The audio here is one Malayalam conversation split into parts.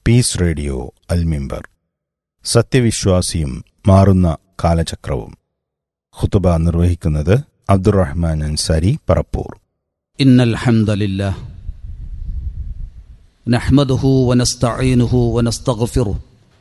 പീസ് റേഡിയോ അൽമിമ്പർ സത്യവിശ്വാസിയും മാറുന്ന കാലചക്രവും ഖുതുബ നിർവഹിക്കുന്നത് അബ്ദുറഹ്മാൻ അൻസാരി പറപ്പൂർ إن الحمد لله نحمده ونستعينه ونستغفره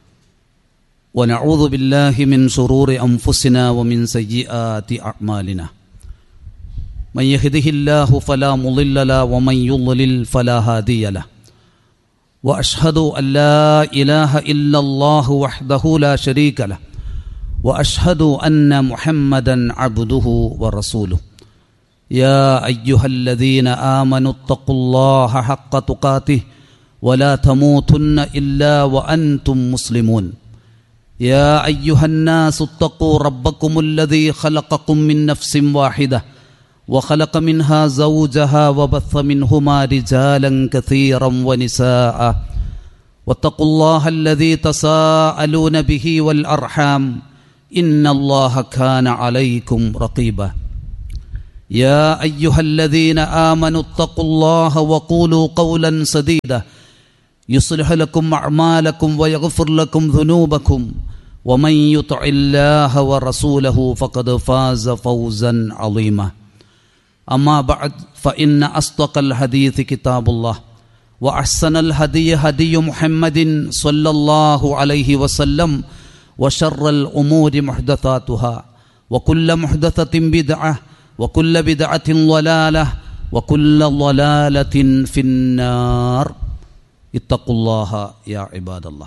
ونعوذ بالله من شرور أنفسنا ومن سيئات أعمالنا من يهده الله فلا مضل له ومن يضلل فلا هادي له وأشهد أن لا إله إلا الله وحده لا شريك له وأشهد أن محمدا عبده ورسوله يا ايها الذين امنوا اتقوا الله حق تقاته ولا تموتن الا وانتم مسلمون يا ايها الناس اتقوا ربكم الذي خلقكم من نفس واحده وخلق منها زوجها وبث منهما رجالا كثيرا ونساء واتقوا الله الذي تساءلون به والارحام ان الله كان عليكم رقيبا يا ايها الذين امنوا اتقوا الله وقولوا قولا سديدا يصلح لكم اعمالكم ويغفر لكم ذنوبكم ومن يطع الله ورسوله فقد فاز فوزا عظيما اما بعد فان اصدق الحديث كتاب الله واحسن الهدي هدي محمد صلى الله عليه وسلم وشر الامور محدثاتها وكل محدثه بدعه وكل بدعة ضلالة وكل ضلالة في النار اتقوا الله يا عباد الله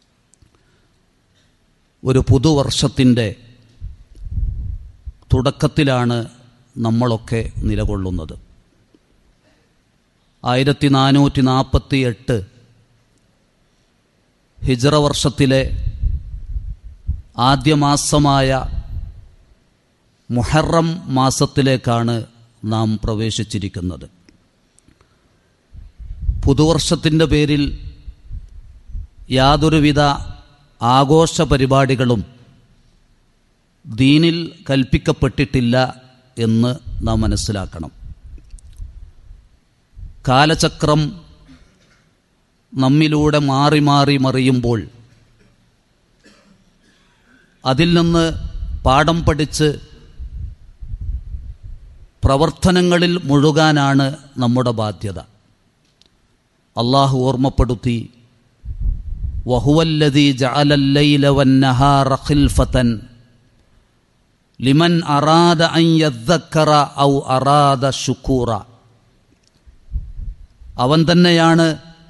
ഒരു പുതുവർഷത്തിൻ്റെ തുടക്കത്തിലാണ് നമ്മളൊക്കെ നിലകൊള്ളുന്നത് ആയിരത്തി നാനൂറ്റി നാൽപ്പത്തി എട്ട് ഹിജറ വർഷത്തിലെ ആദ്യ മാസമായ മുഹറം മാസത്തിലേക്കാണ് നാം പ്രവേശിച്ചിരിക്കുന്നത് പുതുവർഷത്തിൻ്റെ പേരിൽ യാതൊരുവിധ ആഘോഷ പരിപാടികളും ദീനിൽ കൽപ്പിക്കപ്പെട്ടിട്ടില്ല എന്ന് നാം മനസ്സിലാക്കണം കാലചക്രം നമ്മിലൂടെ മാറി മാറി മറിയുമ്പോൾ അതിൽ നിന്ന് പാഠം പഠിച്ച് പ്രവർത്തനങ്ങളിൽ മുഴുകാനാണ് നമ്മുടെ ബാധ്യത അള്ളാഹു ഓർമ്മപ്പെടുത്തി വഹുവല്ലതി ജഅലല്ലൈല വന്നഹാറ ഖിൽഫതൻ ലിമൻ അറാദ അൻ യദ്ദക്കറ ഔ അറാദ ശുക്കൂറ അവൻ തന്നെയാണ്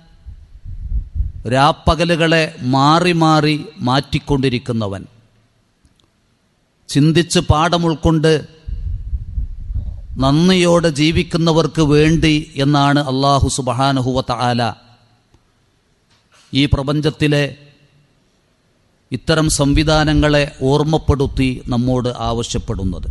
രാപ്പകലുകളെ മാറി മാറി മാറ്റിക്കൊണ്ടിരിക്കുന്നവൻ ചിന്തിച്ച് പാഠം ഉൾക്കൊണ്ട് നന്ദിയോടെ ജീവിക്കുന്നവർക്ക് വേണ്ടി എന്നാണ് അള്ളാഹു സുബഹാനുഹുവ ആല ഈ പ്രപഞ്ചത്തിലെ ഇത്തരം സംവിധാനങ്ങളെ ഓർമ്മപ്പെടുത്തി നമ്മോട് ആവശ്യപ്പെടുന്നത്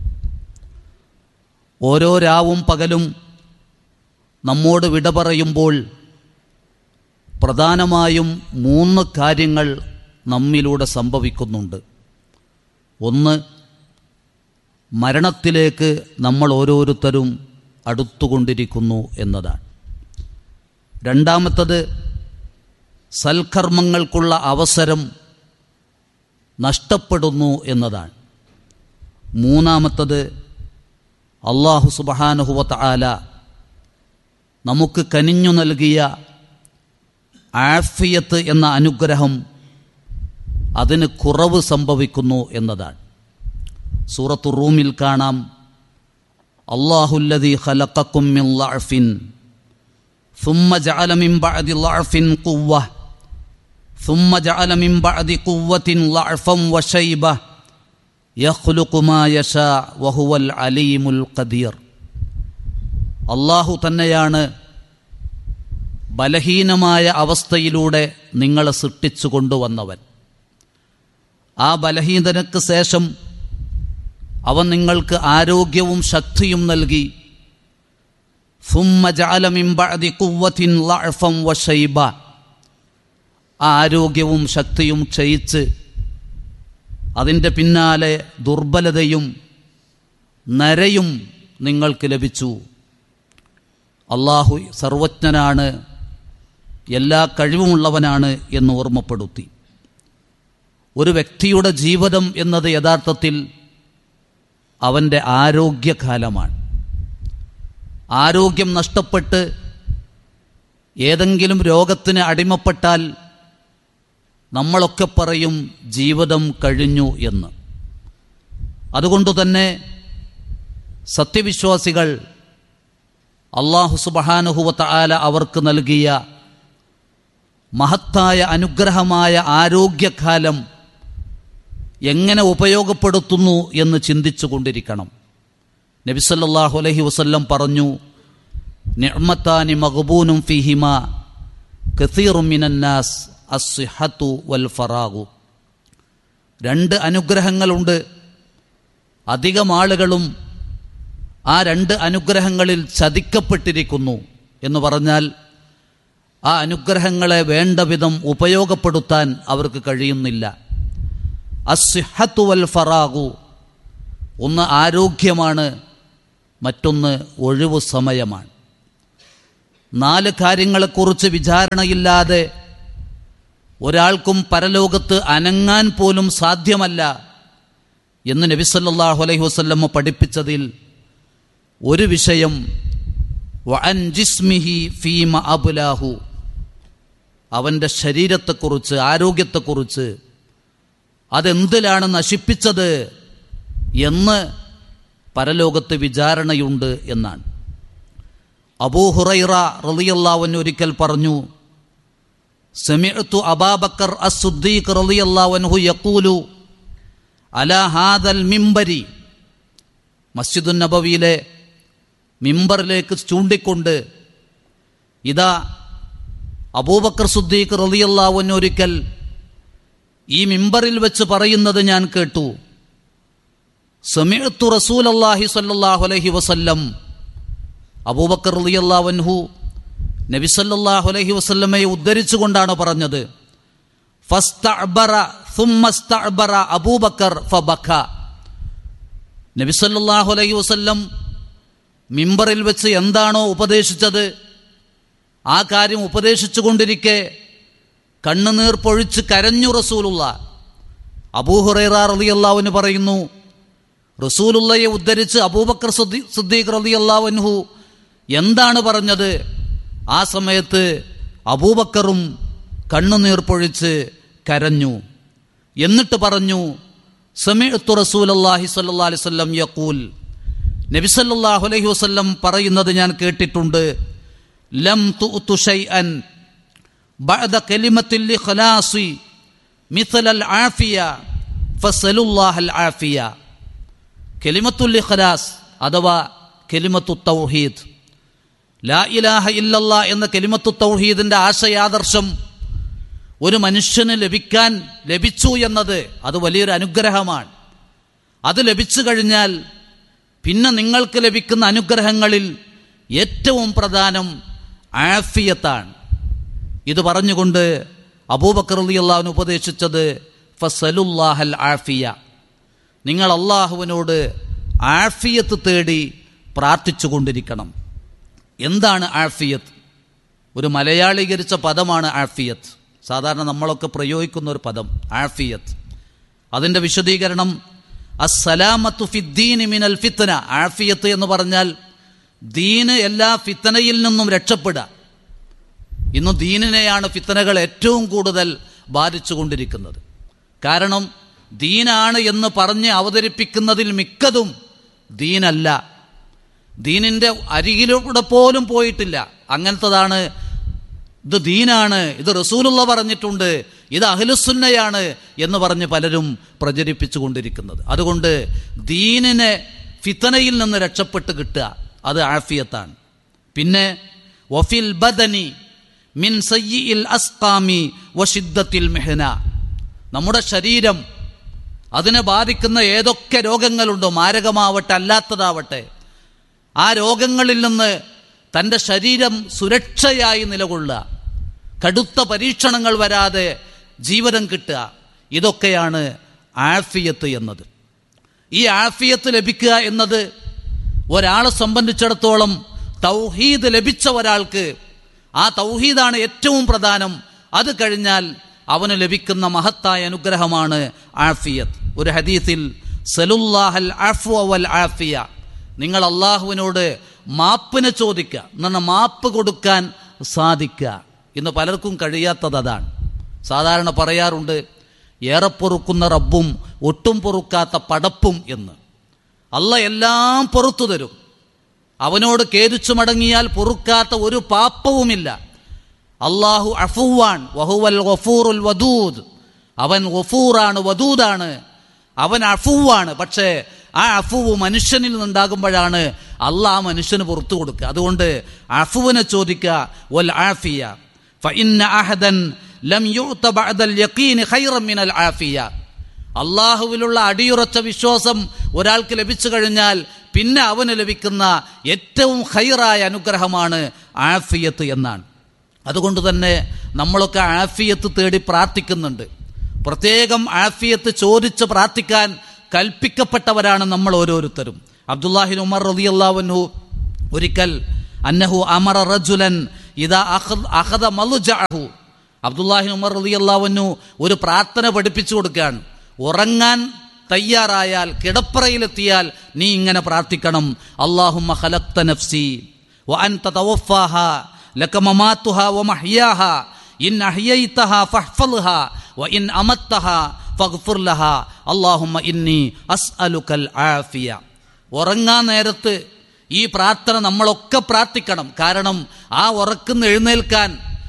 ഓരോ രാവും പകലും നമ്മോട് വിട പറയുമ്പോൾ പ്രധാനമായും മൂന്ന് കാര്യങ്ങൾ നമ്മിലൂടെ സംഭവിക്കുന്നുണ്ട് ഒന്ന് മരണത്തിലേക്ക് നമ്മൾ ഓരോരുത്തരും അടുത്തുകൊണ്ടിരിക്കുന്നു എന്നതാണ് രണ്ടാമത്തത് സൽക്കർമ്മങ്ങൾക്കുള്ള അവസരം നഷ്ടപ്പെടുന്നു എന്നതാണ് മൂന്നാമത്തത് അള്ളാഹു സുബഹാനുഹുവത്ത ആല നമുക്ക് കനിഞ്ഞു നൽകിയ ആഫിയത്ത് എന്ന അനുഗ്രഹം അതിന് കുറവ് സംഭവിക്കുന്നു എന്നതാണ് സൂറത്തു റൂമിൽ കാണാം അള്ളാഹുല്ലതി ഖലഖക്കും മിൻ ലഅഫിൻ ثم جعل من بعد ضعف قوة ثم جعل من بعد قوة ضعفا وشيبة يخلق ما يشاء وهو العليم القدير അള്ളാഹു തന്നെയാണ് ബലഹീനമായ അവസ്ഥയിലൂടെ നിങ്ങളെ സൃഷ്ടിച്ചു കൊണ്ടുവന്നവൻ ആ ബലഹീനതയ്ക്ക് ശേഷം അവൻ നിങ്ങൾക്ക് ആരോഗ്യവും ശക്തിയും നൽകി വഷൈബ ആ ആരോഗ്യവും ശക്തിയും ക്ഷയിച്ച് അതിൻ്റെ പിന്നാലെ ദുർബലതയും നരയും നിങ്ങൾക്ക് ലഭിച്ചു അള്ളാഹു സർവജ്ഞനാണ് എല്ലാ കഴിവുമുള്ളവനാണ് എന്ന് ഓർമ്മപ്പെടുത്തി ഒരു വ്യക്തിയുടെ ജീവിതം എന്നത് യഥാർത്ഥത്തിൽ അവൻ്റെ ആരോഗ്യകാലമാണ് ആരോഗ്യം നഷ്ടപ്പെട്ട് ഏതെങ്കിലും രോഗത്തിന് അടിമപ്പെട്ടാൽ നമ്മളൊക്കെ പറയും ജീവിതം കഴിഞ്ഞു എന്ന് അതുകൊണ്ട് തന്നെ സത്യവിശ്വാസികൾ അള്ളാഹു സുബഹാനുഹുവത്ത ആല അവർക്ക് നൽകിയ മഹത്തായ അനുഗ്രഹമായ ആരോഗ്യകാലം എങ്ങനെ ഉപയോഗപ്പെടുത്തുന്നു എന്ന് ചിന്തിച്ചു കൊണ്ടിരിക്കണം നബിസല്ലാഹു അലഹി വസ്ല്ലം പറഞ്ഞു നിഅ്മത്താനി മഖബൂനും ഫിഹിമ കസീറും മിനന്നാസ് അസ്ഹത്തു വൽ ഫറാഗു രണ്ട് അനുഗ്രഹങ്ങളുണ്ട് അധികം ആളുകളും ആ രണ്ട് അനുഗ്രഹങ്ങളിൽ ചതിക്കപ്പെട്ടിരിക്കുന്നു എന്ന് പറഞ്ഞാൽ ആ അനുഗ്രഹങ്ങളെ വേണ്ട വിധം ഉപയോഗപ്പെടുത്താൻ അവർക്ക് കഴിയുന്നില്ല അസ്ഹത്തു വൽ ഫറാഗു ഒന്ന് ആരോഗ്യമാണ് മറ്റൊന്ന് ഒഴിവു സമയമാണ് നാല് കാര്യങ്ങളെക്കുറിച്ച് വിചാരണയില്ലാതെ ഒരാൾക്കും പരലോകത്ത് അനങ്ങാൻ പോലും സാധ്യമല്ല എന്ന് നബിസല്ലാഹു അലൈഹി വസ്ല്ലമ്മ പഠിപ്പിച്ചതിൽ ഒരു വിഷയം വഅൻ ജിസ്മിഹി ഫീമ അബുലാഹു അവൻ്റെ ശരീരത്തെക്കുറിച്ച് ആരോഗ്യത്തെക്കുറിച്ച് അതെന്തിലാണ് നശിപ്പിച്ചത് എന്ന് പരലോകത്ത് വിചാരണയുണ്ട് എന്നാണ് അബൂ ഹുറൈറ റളിയല്ലാവൻ ഒരിക്കൽ പറഞ്ഞു സെമിഅത്തു അബാബക്കർ അസുദ്ദീഖ് റളിയല്ലാവൻഹു യഖൂലു അല ഹാദൽ മിംബരി മസ്ജിദുൻ നബവിയിലെ മിമ്പറിലേക്ക് ചൂണ്ടിക്കൊണ്ട് ഇതാ അബൂബക്കർ സുദ്ദീഖ് റളിയല്ലാവൻ ഒരിക്കൽ ഈ മിമ്പറിൽ വെച്ച് പറയുന്നത് ഞാൻ കേട്ടു സമീഅത്തു റസൂൽ അള്ളാഹി സല്ലാഹു അലഹി വസല്ലം അബൂബക്കർ റളിയല്ലാവൻഹു നബി സല്ലല്ലാഹു അലൈഹി വസല്ലമയെ ഉദ്ധരിച്ചുകൊണ്ടാണ് പറഞ്ഞത് ഫസ്തഅബറ സുമ്മസ്തഅബറ അബൂബക്കർ ഫബഖ നബി സല്ലല്ലാഹു അലൈഹി വസല്ലം മിമ്പറിൽ വെച്ച് എന്താണോ ഉപദേശിച്ചത് ആ കാര്യം ഉപദേശിച്ചു കൊണ്ടിരിക്കെ കണ്ണുനീർ പൊഴിച്ച് കരഞ്ഞു റസൂലുള്ള അബൂഹുറൈറ റളിയല്ലാഹുവിന് പറയുന്നു റസൂലുള്ളയെ ഉദ്ധരിച്ച് അബൂബക്കർ സിദ്ദീഖ് റളിയല്ലാഹുവിൻഹു എന്താണ് പറഞ്ഞത് ആ സമയത്ത് അബൂബക്കറും കണ്ണുനീർ പൊഴിച്ച് കരഞ്ഞു എന്നിട്ട് പറഞ്ഞു സമീഅത്തു റസൂലല്ലാഹി സ്വല്ലല്ലാഹി അലൈഹി വസല്ലം യഖൂൽ നബി സല്ലല്ലാഹു അലൈഹി വസല്ലം പറയുന്നത് ഞാൻ കേട്ടിട്ടുണ്ട് ലം തുഅതു ഷൈഅൻ ബഅദ കലിമത്തിൽ ഖലാസി മിഥൽ അൽ ആഫിയ ഫസലുല്ലാഹൽ ആഫിയ കലിമത്തുൽ ഖലാസ് അഥവാ കലിമത്തു തൗഹീദ് ലാ ഇലാഹ ഇല്ലല്ലാ എന്ന കലിമത്തു തൗഹീദിന്റെ ആശയാദർശം ഒരു മനുഷ്യന് ലഭിക്കാൻ ലഭിച്ചു എന്നത് അത് വലിയൊരു അനുഗ്രഹമാണ് അത് ലഭിച്ചു കഴിഞ്ഞാൽ പിന്നെ നിങ്ങൾക്ക് ലഭിക്കുന്ന അനുഗ്രഹങ്ങളിൽ ഏറ്റവും പ്രധാനം ആഫിയത്താണ് ഇത് പറഞ്ഞുകൊണ്ട് അബൂബക്കർ അള്ളാഹുവിന് ഉപദേശിച്ചത് ഫസലുല്ലാഹൽ ആഫിയ നിങ്ങൾ അള്ളാഹുവിനോട് ആഫിയത്ത് തേടി പ്രാർത്ഥിച്ചു കൊണ്ടിരിക്കണം എന്താണ് ആഫിയത്ത് ഒരു മലയാളീകരിച്ച പദമാണ് ആഫിയത്ത് സാധാരണ നമ്മളൊക്കെ പ്രയോഗിക്കുന്ന ഒരു പദം ആഫിയത്ത് അതിൻ്റെ വിശദീകരണം അസ്സലാമത്തു ഫിദ്ദീനി മിനൽ ഫിത്തന ആഫിയത്ത് എന്ന് പറഞ്ഞാൽ ദീന് എല്ലാ ഫിത്തനയിൽ നിന്നും രക്ഷപ്പെടുക ഇന്ന് ദീനിനെയാണ് ഫിത്തനകൾ ഏറ്റവും കൂടുതൽ ബാധിച്ചുകൊണ്ടിരിക്കുന്നത് കാരണം ദീനാണ് എന്ന് പറഞ്ഞ് അവതരിപ്പിക്കുന്നതിൽ മിക്കതും ദീനല്ല ദീനിൻ്റെ അരികിലൂടെ പോലും പോയിട്ടില്ല അങ്ങനത്തതാണ് ഇത് ദീനാണ് ഇത് റസൂലുള്ള പറഞ്ഞിട്ടുണ്ട് ഇത് അഹ്ലുസുന്നയാണ് എന്ന് പറഞ്ഞ് പലരും പ്രചരിപ്പിച്ചു കൊണ്ടിരിക്കുന്നത് അതുകൊണ്ട് ദീനിനെ ഫിത്തനയിൽ നിന്ന് രക്ഷപ്പെട്ട് കിട്ടുക അത് ആഫിയത്താണ് പിന്നെ വഫിൽ ബദനി മിൻ സയ്യിൽ അസ്കാമി വഷിദ്ദത്തിൽ മെഹന നമ്മുടെ ശരീരം അതിനെ ബാധിക്കുന്ന ഏതൊക്കെ രോഗങ്ങളുണ്ടോ മാരകമാവട്ടെ അല്ലാത്തതാവട്ടെ ആ രോഗങ്ങളിൽ നിന്ന് തൻ്റെ ശരീരം സുരക്ഷയായി നിലകൊള്ളുക കടുത്ത പരീക്ഷണങ്ങൾ വരാതെ ജീവിതം കിട്ടുക ഇതൊക്കെയാണ് ആഫിയത്ത് എന്നത് ഈ ആഫിയത്ത് ലഭിക്കുക എന്നത് ഒരാളെ സംബന്ധിച്ചിടത്തോളം തൗഹീദ് ലഭിച്ച ഒരാൾക്ക് ആ തൗഹീദാണ് ഏറ്റവും പ്രധാനം അത് കഴിഞ്ഞാൽ അവന് ലഭിക്കുന്ന മഹത്തായ അനുഗ്രഹമാണ് ആഫിയത്ത് ഒരു ഹദീസിൽ സലുല്ലാഹൽ ആഫു വൽ ആഫിയ നിങ്ങൾ അള്ളാഹുവിനോട് മാപ്പിനെ ചോദിക്കുക എന്നാണ് മാപ്പ് കൊടുക്കാൻ സാധിക്കുക ഇന്ന് പലർക്കും കഴിയാത്തത് അതാണ് സാധാരണ പറയാറുണ്ട് ഏറെ പൊറുക്കുന്ന റബ്ബും ഒട്ടും പൊറുക്കാത്ത പടപ്പും എന്ന് അല്ല എല്ലാം പൊറത്തു തരും അവനോട് ഖേദിച്ചു മടങ്ങിയാൽ പൊറുക്കാത്ത ഒരു പാപ്പവുമില്ല അള്ളാഹു അഫുവാൻ വഹുവൽ ഗഫൂറുൽ വദൂദ് അവൻ ഗഫൂറാണ് വദൂദാണ് അവൻ അഫുവാണ് പക്ഷേ ആ അഫുവ് മനുഷ്യനിൽ നിന്നുണ്ടാകുമ്പോഴാണ് അള്ളാഹ് ആ മനുഷ്യന് പുറത്തു കൊടുക്കുക അതുകൊണ്ട് അഫുവിനെ ചോദിക്കുക വൽ ആഫിയ ഫഇന്ന അഹദൻ ലം യുഅത ബഅദൽ യഖീൻ ഖൈറൻ മിനൽ ആഫിയ അള്ളാഹുവിലുള്ള അടിയുറച്ച വിശ്വാസം ഒരാൾക്ക് ലഭിച്ചു കഴിഞ്ഞാൽ പിന്നെ അവന് ലഭിക്കുന്ന ഏറ്റവും ഹൈറായ അനുഗ്രഹമാണ് ആഫിയത്ത് എന്നാണ് അതുകൊണ്ട് തന്നെ നമ്മളൊക്കെ ആഫിയത്ത് തേടി പ്രാർത്ഥിക്കുന്നുണ്ട് പ്രത്യേകം ആഫിയത്ത് ചോദിച്ച് പ്രാർത്ഥിക്കാൻ കൽപ്പിക്കപ്പെട്ടവരാണ് നമ്മൾ ഓരോരുത്തരും അബ്ദുല്ലാഹിൻ ഉമർ റളിയല്ലാഹു ഒരിക്കൽ അന്നഹു അമറ റജുലൻ ഇതാ അഹദ മലുജഅഹു അബ്ദുല്ലാഹിൻ ഉമർ റളിയല്ലാഹു ഒരു പ്രാർത്ഥന പഠിപ്പിച്ചു കൊടുക്കുകയാണ് ഉറങ്ങാൻ തയ്യാറായാൽ കിടപ്പറയിലെത്തിയാൽ നീ ഇങ്ങനെ പ്രാർത്ഥിക്കണം അള്ളാഹുമ്മ ഖലഖ്ത നഫ്സി വഅൻത തവഫാഹ ലക മമാതുഹ വമഹ്യാഹ ഇൻ അഹ്യൈതഹ ഫഹ്ഫൽഹ വഇൻ അമത്തഹ ഫഗ്ഫിർ ലഹ അല്ലാഹുമ്മ ഇന്നി അസ്അലുക്കൽ ആഫിയ ഉറങ്ങാൻ നേരത്ത് ഈ പ്രാർത്ഥന നമ്മളൊക്കെ പ്രാർത്ഥിക്കണം കാരണം ആ ഉറക്കുന്ന എഴുന്നേൽക്കാൻ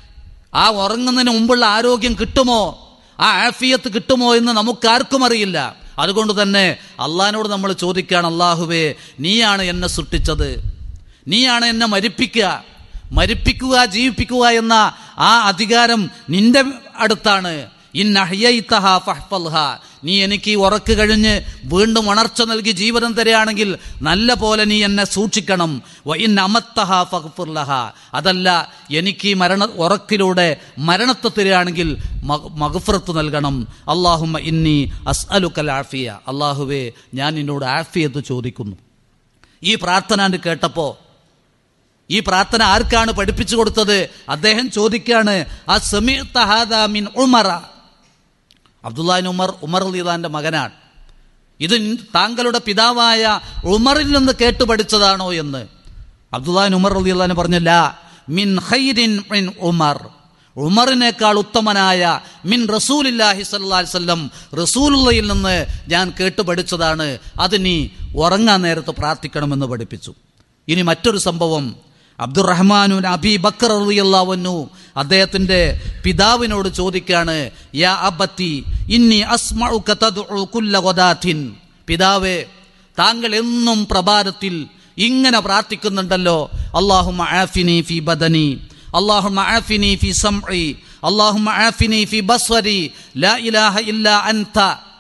ആ ഉറങ്ങുന്നതിന് മുമ്പുള്ള ആരോഗ്യം കിട്ടുമോ ആ ആഫിയത്ത് കിട്ടുമോ എന്ന് നമുക്കാർക്കും അറിയില്ല അതുകൊണ്ട് തന്നെ അള്ളഹാനോട് നമ്മൾ ചോദിക്കുകയാണ് അള്ളാഹുവേ നീയാണ് എന്നെ സൃഷ്ടിച്ചത് നീയാണ് എന്നെ മരിപ്പിക്കുക മരിപ്പിക്കുക ജീവിപ്പിക്കുക എന്ന ആ അധികാരം നിന്റെ അടുത്താണ് ഇന്നഹ്യൈതഹ ഫഹ്ഫൽഹ നീ എനിക്ക് ഈ ഉറക്ക് കഴിഞ്ഞ് വീണ്ടും ഉണർച്ച നൽകി ജീവനം തരികയാണെങ്കിൽ നല്ല പോലെ നീ എന്നെ സൂക്ഷിക്കണം വ ഇൻ അമത്തഹ ഫഗ്ഫിർലഹ അതല്ല എനിക്ക് ഈ മരണ ഉറക്കിലൂടെ മരണത്തെ തരികയാണെങ്കിൽ മഗ്ഫിറത്ത് നൽകണം അള്ളാഹുമ്മ ഇന്നി അസ്അലുക്കൽ ആഫിയ അള്ളാഹുവേ ഞാൻ നിന്നോട് ആഫിയത്ത് ചോദിക്കുന്നു ഈ പ്രാർത്ഥന കേട്ടപ്പോ ഈ പ്രാർത്ഥന ആർക്കാണ് പഠിപ്പിച്ചു കൊടുത്തത് അദ്ദേഹം ചോദിക്കാണ് ആ മിൻ ഉമറ അബ്ദുല്ലാൻ ഉമർ ഉമർ അലിദാന്റെ മകനാണ് ഇത് താങ്കളുടെ പിതാവായ ഉമറിൽ നിന്ന് കേട്ടു പഠിച്ചതാണോ എന്ന് അബ്ദുല്ലാൻ ഉമർ അലിദാൻ പറഞ്ഞില്ല മിൻ ഖൈരിൻ മിൻ ഉമർ ഉമറിനേക്കാൾ ഉത്തമനായ മിൻ റസൂലില്ലാഹി സല്ലല്ലാഹി വസല്ലം റസൂലുള്ളയിൽ നിന്ന് ഞാൻ കേട്ടു പഠിച്ചതാണ് അത് നീ ഉറങ്ങാൻ നേരത്ത് പ്രാർത്ഥിക്കണമെന്ന് പഠിപ്പിച്ചു ഇനി മറ്റൊരു സംഭവം അബ്ദുറഹ്മാനു അബി ബക്കർ റളിയല്ലാഹു അദ്ദേഹത്തിന്റെ പിതാവിനോട് ചോദിക്കാണ് യാ അബത്തി ഇന്നി അസ്മഉക തദ്ഉ കുല്ല ഗദാത്തിൻ പിതാവേ താങ്കൾ എന്നും പ്രഭാതത്തിൽ ഇങ്ങനെ പ്രാർത്ഥിക്കുന്നുണ്ടല്ലോ അല്ലാഹുമ്മ ആഫിനി ഫി ബദനി അല്ലാഹുമ്മ ആഫിനി ഫി സംഇ അല്ലാഹുമ്മ ആഫിനി ഫി ബസ്വരി ലാ ഇലാഹ ഇല്ലാ അൻത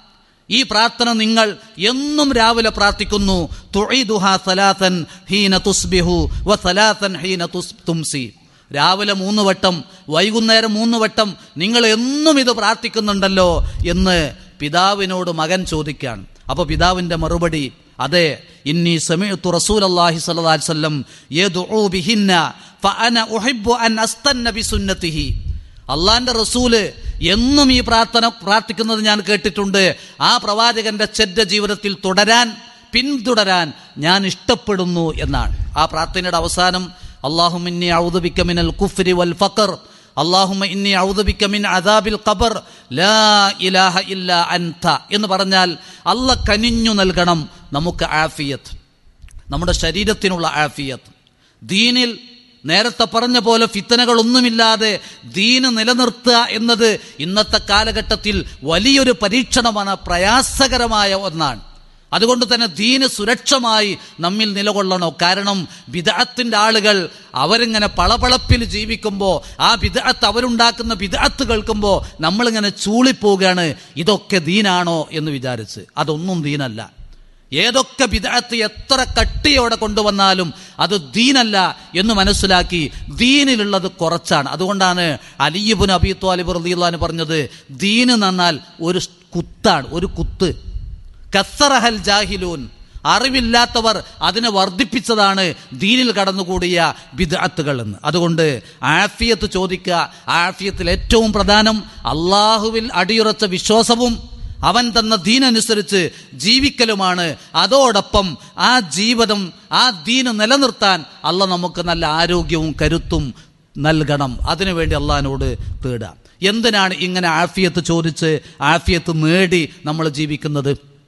ഈ പ്രാർത്ഥന നിങ്ങൾ എന്നും രാവിലെ പ്രാർത്ഥിക്കുന്നു തുഈദുഹ സലാസൻ ഹീന തുസ്ബിഹു വ സലാസൻ ഹീന തുസ് തുംസി രാവിലെ മൂന്ന് വട്ടം വൈകുന്നേരം മൂന്ന് വട്ടം നിങ്ങൾ എന്നും ഇത് പ്രാർത്ഥിക്കുന്നുണ്ടല്ലോ എന്ന് പിതാവിനോട് മകൻ ചോദിക്കുകയാണ് അപ്പോൾ പിതാവിന്റെ മറുപടി അതെ ഇന്നി സമീഅത്തു റസൂലല്ലാഹി സ്വല്ലല്ലാഹി അലൈഹി വസല്ലം യദ്ഉ ബിഹിന്ന ഫഅന ഉഹിബ്ബു അൻ അസ്തന്ന ബിസുന്നതിഹി അള്ളാന്റെ റസൂല് എന്നും ഈ പ്രാർത്ഥന പ്രാർത്ഥിക്കുന്നത് ഞാൻ കേട്ടിട്ടുണ്ട് ആ പ്രവാചകന്റെ ചെറ്റ ജീവിതത്തിൽ തുടരാൻ പിന്തുടരാൻ ഞാൻ ഇഷ്ടപ്പെടുന്നു എന്നാണ് ആ പ്രാർത്ഥനയുടെ അവസാനം അള്ളാഹും ഇന്നി ഔദബിക്ക മിനൽ കുഫ്രി വൽ ഫഖർ അള്ളാഹുമ ഇന്നി ഔദബിക്ക മിൻ അദാബിൽ ഖബർ ലാ ഇലാഹ ഇല്ല അൻത എന്ന് പറഞ്ഞാൽ അല്ല കനിഞ്ഞു നൽകണം നമുക്ക് ആഫിയത്ത് നമ്മുടെ ശരീരത്തിനുള്ള ആഫിയത്ത് ദീനിൽ നേരത്തെ പറഞ്ഞ പോലെ ഫിത്തനകളൊന്നുമില്ലാതെ ദീന് നിലനിർത്തുക എന്നത് ഇന്നത്തെ കാലഘട്ടത്തിൽ വലിയൊരു പരീക്ഷണമാണ് പ്രയാസകരമായ ഒന്നാണ് അതുകൊണ്ട് തന്നെ ദീന് സുരക്ഷമായി നമ്മിൽ നിലകൊള്ളണോ കാരണം വിദഅത്തിന്റെ ആളുകൾ അവരിങ്ങനെ പളപളപ്പിൽ ജീവിക്കുമ്പോൾ ആ വിദഅത്ത് അവരുണ്ടാക്കുന്ന വിദഅത്ത് കേൾക്കുമ്പോൾ നമ്മളിങ്ങനെ ചൂളിപ്പോവുകയാണ് ഇതൊക്കെ ദീനാണോ എന്ന് വിചാരിച്ച് അതൊന്നും ദീനല്ല ഏതൊക്കെ വിദഗ്ധത്ത് എത്ര കട്ടിയോടെ കൊണ്ടുവന്നാലും അത് ദീനല്ല എന്ന് മനസ്സിലാക്കി ദീനിലുള്ളത് കുറച്ചാണ് അതുകൊണ്ടാണ് അലിയുബുൻ അബി ത്വാലിബ് റളിയല്ലാഹു പറഞ്ഞത് ദീന് നന്നാൽ ഒരു കുത്താണ് ഒരു കുത്ത് കസറഹൽ ജാഹിലൂൻ അറിവില്ലാത്തവർ അതിനെ വർദ്ധിപ്പിച്ചതാണ് ദീനിൽ കടന്നുകൂടിയ ബിദ്അത്തുകൾ എന്ന് അതുകൊണ്ട് ആഫിയത്ത് ചോദിക്കുക ആഫിയത്തിൽ ഏറ്റവും പ്രധാനം അള്ളാഹുവിൽ അടിയുറച്ച വിശ്വാസവും അവൻ തന്ന ദീനനുസരിച്ച് ജീവിക്കലുമാണ് അതോടൊപ്പം ആ ജീവിതം ആ ദീന് നിലനിർത്താൻ അല്ല നമുക്ക് നല്ല ആരോഗ്യവും കരുത്തും നൽകണം അതിനുവേണ്ടി അള്ളഹാനോട് തേടാം എന്തിനാണ് ഇങ്ങനെ ആഫിയത്ത് ചോദിച്ച് ആഫിയത്ത് നേടി നമ്മൾ ജീവിക്കുന്നത്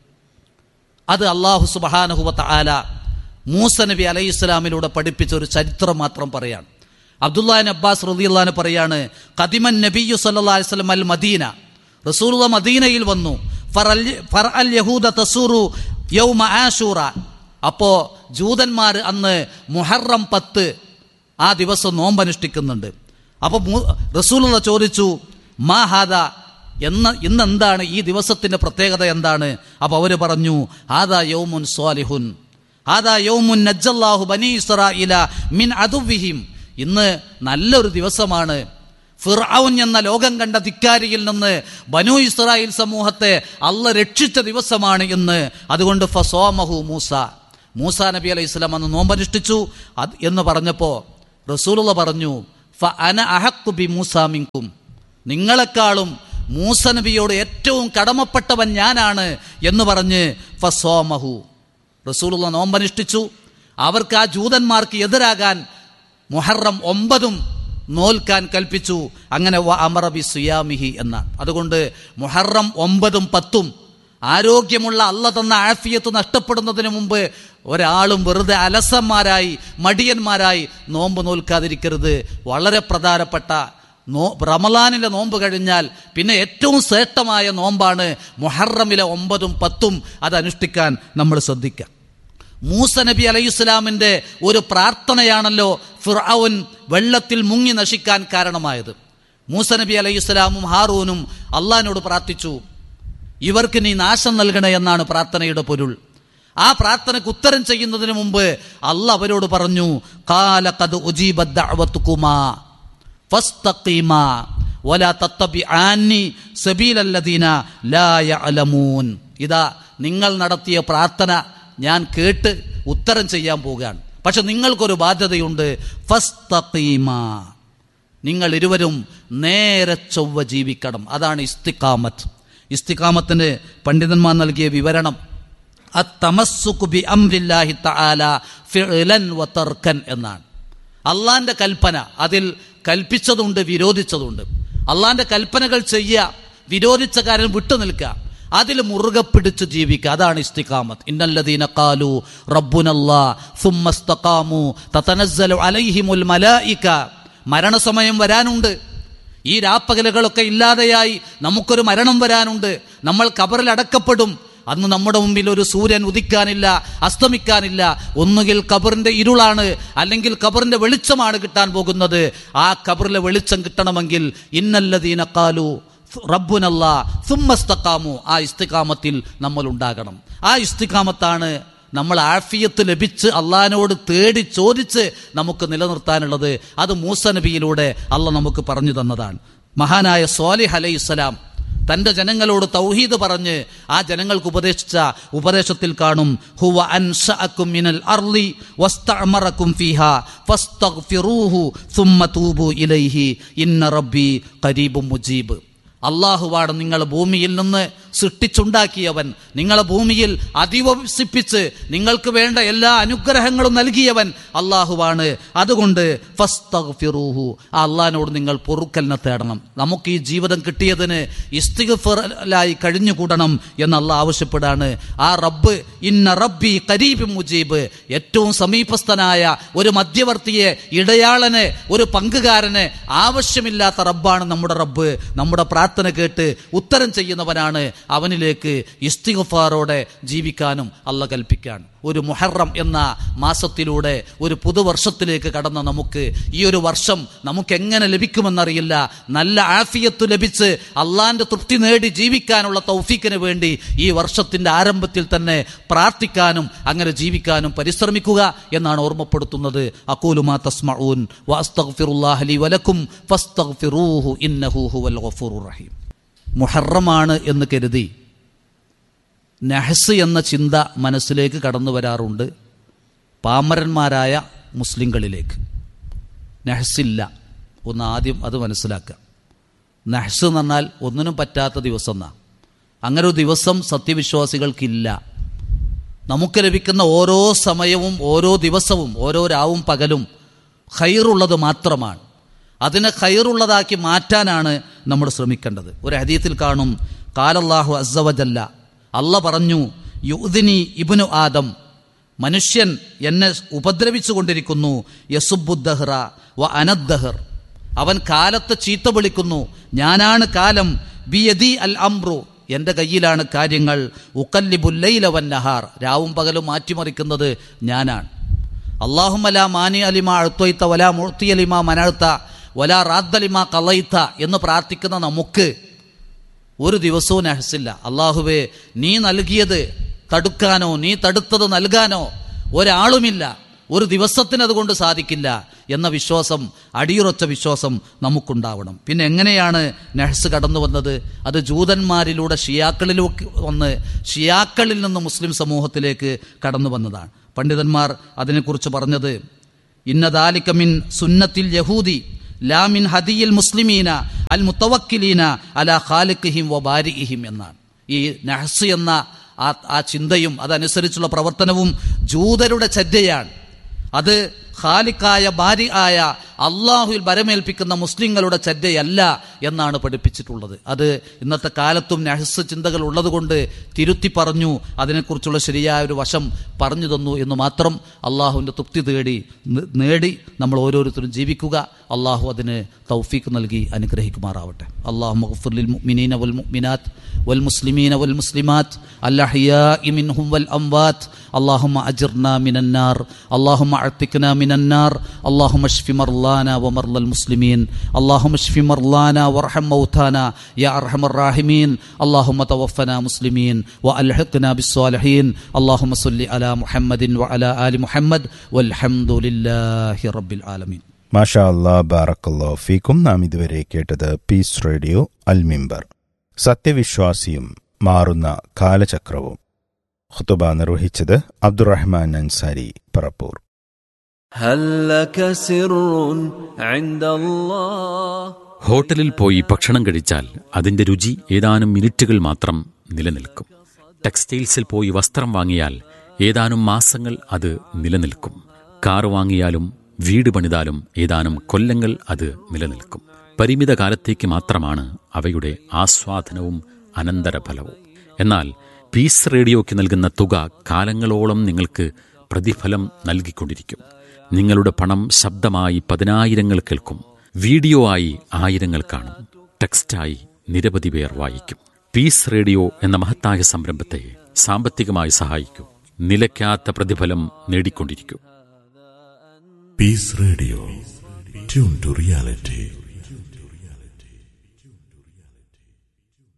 അത് അള്ളാഹു സുബഹാനഹുവത്ത ആല മൂസ നബി അലൈഹി ഇസ്ലാമിലൂടെ പഠിപ്പിച്ച ഒരു ചരിത്രം മാത്രം പറയാണ് അബ്ദുല്ലാൻ അബ്ബാസ് റദിയുള്ളഹാന് പറയാണ് കദിമൻ നബിയു സല്ലാ വസ്ലം അൽ മദീന റസൂലുള്ള മദീനയിൽ വന്നു ഫറൽ- ഫർഅൽ യഹൂദ തസൂറു യൗമ ആശൂറ അപ്പോ ജൂതന്മാർ അന്ന് മുഹറം പത്ത് ആ ദിവസം നോമ്പനുഷ്ഠിക്കുന്നുണ്ട് അപ്പൊ മു- റസൂലുള്ള ചോദിച്ചു മാ ഹാദ എന്ന ഇന്ന് എന്താണ് ഈ ദിവസത്തിന്റെ പ്രത്യേകത എന്താണ് അപ്പൊ അവര് പറഞ്ഞു ഹാദാ യൗമുൻ സ്വാലിഹുൻ ഹാദാ യൗമുൻ നജ്ജല്ലാഹു ബനി ഇസ്രായില മിൻ അതുവിഹിം ഇന്ന് നല്ലൊരു ദിവസമാണ് ഫിർഔൻ എന്ന ലോകം കണ്ട ധിക്കാരിയിൽ നിന്ന് ബനു ഇസ്രായേൽ സമൂഹത്തെ അള്ള രക്ഷിച്ച ദിവസമാണ് ഇന്ന് അതുകൊണ്ട് ഫസോമഹു മൂസ മൂസ നബി അലൈഹി സ്വലാം അന്ന് നോമ്പനുഷ്ഠിച്ചു അത് എന്ന് പറഞ്ഞപ്പോ റസൂലുള്ള പറഞ്ഞു ഫ അന അഹക്കു ബി മൂസ മിങ്കും നിങ്ങളെക്കാളും മൂസ നബിയോട് ഏറ്റവും കടമപ്പെട്ടവൻ ഞാനാണ് എന്ന് പറഞ്ഞ് ഫസോമഹു റസൂലുള്ള നോമ്പനുഷ്ഠിച്ചു അവർക്ക് ആ ജൂതന്മാർക്ക് എതിരാകാൻ മുഹറം ഒമ്പതും നോൽക്കാൻ കൽപ്പിച്ചു അങ്ങനെ വ അമറബി സുയാമിഹി എന്നാണ് അതുകൊണ്ട് മുഹറം ഒമ്പതും പത്തും ആരോഗ്യമുള്ള അല്ല തന്ന ആഫിയത്ത് നഷ്ടപ്പെടുന്നതിന് മുമ്പ് ഒരാളും വെറുതെ അലസന്മാരായി മടിയന്മാരായി നോമ്പ് നോൽക്കാതിരിക്കരുത് വളരെ പ്രധാനപ്പെട്ട നോ റമലാനിലെ നോമ്പ് കഴിഞ്ഞാൽ പിന്നെ ഏറ്റവും ശ്രേഷ്ഠമായ നോമ്പാണ് മുഹറമിലെ ഒമ്പതും പത്തും അത് അനുഷ്ഠിക്കാൻ നമ്മൾ ശ്രദ്ധിക്കാം മൂസ നബി അലൈഹി ഇസ്ലാമിന്റെ ഒരു പ്രാർത്ഥനയാണല്ലോ ഫിർഔൻ വെള്ളത്തിൽ മുങ്ങി നശിക്കാൻ കാരണമായത് മൂസ നബി അലൈഹി ഇസ്ലാമും ഹാറൂനും അള്ളഹാനോട് പ്രാർത്ഥിച്ചു ഇവർക്ക് നീ നാശം നൽകണേ എന്നാണ് പ്രാർത്ഥനയുടെ പൊരുൾ ആ പ്രാർത്ഥനയ്ക്ക് ഉത്തരം ചെയ്യുന്നതിന് മുമ്പ് അല്ല അവരോട് പറഞ്ഞു കാലക്കത് ഉജീബദ്ദഅവത്തുകുമാ ഫസ്തഖീമാ വലാ തത്തബിആനി സബീലല്ലദീന ലാ യഅലമൂൻ ഇതാ നിങ്ങൾ നടത്തിയ പ്രാർത്ഥന ഞാൻ കേട്ട് ഉത്തരം ചെയ്യാൻ പോവുകയാണ് പക്ഷെ നിങ്ങൾക്കൊരു ബാധ്യതയുണ്ട് ഫസ്തഖീമാ നിങ്ങൾ ഇരുവരും നേരെ ചൊവ്വ ജീവിക്കണം അതാണ് ഇസ്തിക്കാമത്ത് ഇസ്തിക്കാമത്തിന് പണ്ഡിതന്മാർ നൽകിയ വിവരണം അത്തമസ്സുകു ബി അംരില്ലാഹി തആല ഫിഅലൻ വ തർക്കൻ എന്നാണ് അള്ളാന്റെ കൽപ്പന അതിൽ കൽപ്പിച്ചതുണ്ട് വിരോധിച്ചതുണ്ട് അള്ളാന്റെ കൽപ്പനകൾ ചെയ്യുക വിരോധിച്ച കാര്യം വിട്ടു നിൽക്കുക അതിൽ മുറുകെ പിടിച്ച് ജീവിക്കുക അതാണ് ഇസ്തിഖാമത്ത് ഇന്നല്ലദീന ഖാലു റബ്ബുനല്ലാ സുമ്മസ്തഖാമു തതനസ്സലു അലൈഹിമുൽ മലായിക മരണസമയം വരാനുണ്ട് ഈ രാപ്പകലുകളൊക്കെ ഇല്ലാതെയായി നമുക്കൊരു മരണം വരാനുണ്ട് നമ്മൾ കബറിൽ അടക്കപ്പെടും അന്ന് നമ്മുടെ മുമ്പിൽ ഒരു സൂര്യൻ ഉദിക്കാനില്ല അസ്തമിക്കാനില്ല ഒന്നുകിൽ കബറിന്റെ ഇരുളാണ് അല്ലെങ്കിൽ കബറിന്റെ വെളിച്ചമാണ് കിട്ടാൻ പോകുന്നത് ആ കബറിലെ വെളിച്ചം കിട്ടണമെങ്കിൽ ഇന്നല്ലദീന കാലു റബ്ബുനല്ല സുമ്മസ്തക്കാമു ആ ഇസ്തിക്കാമത്തിൽ നമ്മൾ ഉണ്ടാകണം ആ ഇസ്തിക്കാമത്താണ് നമ്മൾ ആഫിയത്ത് ലഭിച്ച് അള്ളഹാനോട് തേടി ചോദിച്ച് നമുക്ക് നിലനിർത്താനുള്ളത് അത് മൂസ നബിയിലൂടെ അള്ള നമുക്ക് പറഞ്ഞു തന്നതാണ് മഹാനായ സ്വാലിഹ് അലൈഹി ഇസ്ലാം തന്റെ ജനങ്ങളോട് തൗഹീദ് പറഞ്ഞ് ആ ജനങ്ങൾക്ക് ഉപദേശിച്ച ഉപദേശത്തിൽ കാണും ഹുവ അൻഷഅക്കും മിനൽ അർളി വസ്തഅമറക്കും ഫീഹാ ഫസ്തഗ്ഫിറൂഹു സുമ്മ തൂബു ഇലൈഹി ഇന്ന റബ്ബി ഖരീബും മുജീബ് അള്ളാഹുവാണ് നിങ്ങളെ ഭൂമിയിൽ നിന്ന് സൃഷ്ടിച്ചുണ്ടാക്കിയവൻ നിങ്ങളെ ഭൂമിയിൽ അധിവസിപ്പിച്ച് നിങ്ങൾക്ക് വേണ്ട എല്ലാ അനുഗ്രഹങ്ങളും നൽകിയവൻ അള്ളാഹുവാണ് അതുകൊണ്ട് ഫസ്തഗ്ഫിറൂഹു ആ അള്ളഹാനോട് നിങ്ങൾ പൊറുക്കലിനെ തേടണം നമുക്ക് ഈ ജീവിതം കിട്ടിയതിന് ഇസ്തിഗ്ഫിറായി കഴിഞ്ഞുകൂടണം എന്ന് അള്ളാഹ് ആവശ്യപ്പെടാണ് ആ റബ്ബ് ഇന്ന റബ്ബി കരീബ് മുജീബ് ഏറ്റവും സമീപസ്ഥനായ ഒരു മധ്യവർത്തിയെ ഇടയാളനെ ഒരു പങ്കുകാരനെ ആവശ്യമില്ലാത്ത റബ്ബാണ് നമ്മുടെ റബ്ബ് നമ്മുടെ പ്രാർത്ഥന കേട്ട് ഉത്തരം ചെയ്യുന്നവനാണ് അവനിലേക്ക് ഇസ്തിഗഫാറോടെ ജീവിക്കാനും അല്ല കൽപ്പിക്കാൻ ഒരു മുഹറം എന്ന മാസത്തിലൂടെ ഒരു പുതുവർഷത്തിലേക്ക് കടന്ന നമുക്ക് ഈ ഒരു വർഷം നമുക്ക് എങ്ങനെ ലഭിക്കുമെന്നറിയില്ല നല്ല ആഫിയത്ത് ലഭിച്ച് അള്ളാന്റെ തൃപ്തി നേടി ജീവിക്കാനുള്ള തൗഫീക്കിന് വേണ്ടി ഈ വർഷത്തിന്റെ ആരംഭത്തിൽ തന്നെ പ്രാർത്ഥിക്കാനും അങ്ങനെ ജീവിക്കാനും പരിശ്രമിക്കുക എന്നാണ് ഓർമ്മപ്പെടുത്തുന്നത് അക്കൂലുമാ തസ്മഊൻ വഅസ്തഗ്ഫിറുല്ലാഹ ലി വലക്കും ഫസ്തഗ്ഫിറൂഹു ഇന്നഹു ഹുവൽ ഗഫൂറുർ റഹീം മുഹറമാണ് എന്ന് കരുതി നഹസ് എന്ന ചിന്ത മനസ്സിലേക്ക് കടന്നു വരാറുണ്ട് പാമരന്മാരായ മുസ്ലിങ്ങളിലേക്ക് നഹസില്ല ഒന്ന് ആദ്യം അത് മനസ്സിലാക്കുക നഹസ് എന്ന് പറഞ്ഞാൽ ഒന്നിനും പറ്റാത്ത ദിവസം എന്നാ അങ്ങനെ ഒരു ദിവസം സത്യവിശ്വാസികൾക്കില്ല നമുക്ക് ലഭിക്കുന്ന ഓരോ സമയവും ഓരോ ദിവസവും ഓരോ രാവും പകലും ഖൈറുള്ളത് മാത്രമാണ് അതിനെ ഖൈറുള്ളതാക്കി മാറ്റാനാണ് നമ്മൾ ശ്രമിക്കേണ്ടത് ഒരു ഹദീത്തിൽ കാണും കാലല്ലാഹു അസവജല്ല അല്ല പറഞ്ഞു യുദിനി ഇബിനു ആദം മനുഷ്യൻ എന്നെ ഉപദ്രവിച്ചു കൊണ്ടിരിക്കുന്നു യസുബുദ്ദഹ്റ വ അനദ്ദഹർ അവൻ കാലത്ത് ചീത്ത വിളിക്കുന്നു ഞാനാണ് കാലം ബിയദി അൽ അംറു എൻ്റെ കയ്യിലാണ് കാര്യങ്ങൾ ഉക്കല്ലിബുല്ലൈലവൻ നഹാർ രാവും പകലും മാറ്റിമറിക്കുന്നത് ഞാനാണ് അള്ളാഹുമല മാനി അലിമ അഴുത്തൊയ്ത്ത വല മൂർത്തി അലിമ മനഴ്ത്ത വല റാദ്ദലിമ കളയിത്ത എന്ന് പ്രാർത്ഥിക്കുന്ന നമുക്ക് ഒരു ദിവസവും നഹസില്ല അള്ളാഹുവേ നീ നൽകിയത് തടുക്കാനോ നീ തടുത്തത് നൽകാനോ ഒരാളുമില്ല ഒരു ദിവസത്തിന് അതുകൊണ്ട് സാധിക്കില്ല എന്ന വിശ്വാസം അടിയുറച്ച വിശ്വാസം നമുക്കുണ്ടാവണം പിന്നെ എങ്ങനെയാണ് നഹ്സ് കടന്നു വന്നത് അത് ജൂതന്മാരിലൂടെ ഷിയാക്കളിലേക്ക് വന്ന് ഷിയാക്കളിൽ നിന്ന് മുസ്ലിം സമൂഹത്തിലേക്ക് കടന്നു വന്നതാണ് പണ്ഡിതന്മാർ അതിനെക്കുറിച്ച് പറഞ്ഞത് ഇന്നദാലിക്കമിൻ സുന്നത്തിൽ യഹൂദി ലാമിൻ ഹദിയിൽ മുസ്ലിമീന അൽ മുത്തവക്കിലീന അല ഖാലിഖിഹിം വബാരിഹിം എന്നാണ് ഈ നഹസ് എന്ന ആ ആ ചിന്തയും അതനുസരിച്ചുള്ള പ്രവർത്തനവും ജൂതരുടെ ചര്യയാണ് അത് ഖാലിക്കായ ബാരി ആയ അള്ളാഹുവിൽ ബരമേൽപ്പിക്കുന്ന മുസ്ലിങ്ങളുടെ ചര്യയല്ല എന്നാണ് പഠിപ്പിച്ചിട്ടുള്ളത് അത് ഇന്നത്തെ കാലത്തും നഹസ് ചിന്തകൾ ഉള്ളതുകൊണ്ട് തിരുത്തി പറഞ്ഞു അതിനെക്കുറിച്ചുള്ള ശരിയായ ഒരു വശം പറഞ്ഞു തന്നു എന്ന് മാത്രം അള്ളാഹുവിൻ്റെ തൃപ്തി തേടി ന- നേടി നമ്മൾ ഓരോരുത്തരും ജീവിക്കുക അള്ളാഹു അതിന് തൗഫീക്ക് നൽകി അനുഗ്രഹിക്കുമാറാവട്ടെ അള്ളാഹു മഗ്ഫിർലിൽ മുഅ്മിനീന വൽ മുഅ്മിനാത്ത് വൽ മുസ്ലിമീന വൽ മുസ്ലിമാത്ത് അല്ലഹിയാഇ മിൻഹും വൽ അംവാത്ത് اللهم أجرنا من النار اللهم أعتقنا من النار اللهم اشف مرضانا ومرضى المسلمين اللهم اشف مرضانا وارحم موتانا يا أرحم الراحمين اللهم توفنا مسلمين وألحقنا بالصالحين اللهم صل على محمد وعلى آل محمد والحمد لله رب العالمين മാഷാ അല്ലാ ബാറക്കല്ലോ ഫീക്കും നാം ഇതുവരെ കേട്ടത് പീസ് റേഡിയോ അൽമിമ്പർ സത്യവിശ്വാസിയും മാറുന്ന കാലചക്രവും ഖുതുബ നിർവഹിച്ചത് അബ്ദുറഹ്മാൻ അൻസാരി പറപ്പൂർ هل لك سر عند الله ഹോട്ടലിൽ പോയി ഭക്ഷണം കഴിച്ചാൽ അതിന്റെ രുചി ഏതാനും മിനിറ്റുകൾ മാത്രം നിലനിൽക്കും ടെക്സ്റ്റൈൽസിൽ പോയി വസ്ത്രം വാങ്ങിയാൽ ഏതാനും മാസങ്ങൾ അത് നിലനിൽക്കും കാർ വാങ്ങിയാലും വീട് പണിതാലും ഏതാനും കൊല്ലങ്ങൾ അത് നിലനിൽക്കും പരിമിത കാലത്തേക്ക് മാത്രമാണ് അവയുടെ ആസ്വാദനവും അനന്തരഫലവും എന്നാൽ പീസ് റേഡിയോയ്ക്ക് നൽകുന്ന തുക കാലങ്ങളോളം നിങ്ങൾക്ക് പ്രതിഫലം നൽകിക്കൊണ്ടിരിക്കും നിങ്ങളുടെ പണം ശബ്ദമായി പതിനായിരങ്ങൾ കേൾക്കും വീഡിയോ ആയി ആയിരങ്ങൾ കാണും ടെക്സ്റ്റായി നിരവധി പേർ വായിക്കും പീസ് റേഡിയോ എന്ന മഹത്തായ സംരംഭത്തെ സാമ്പത്തികമായി സഹായിക്കൂ നിലയ്ക്കാത്ത പ്രതിഫലം നേടിക്കൊണ്ടിരിക്കൂ Peace Radio. Tune to reality.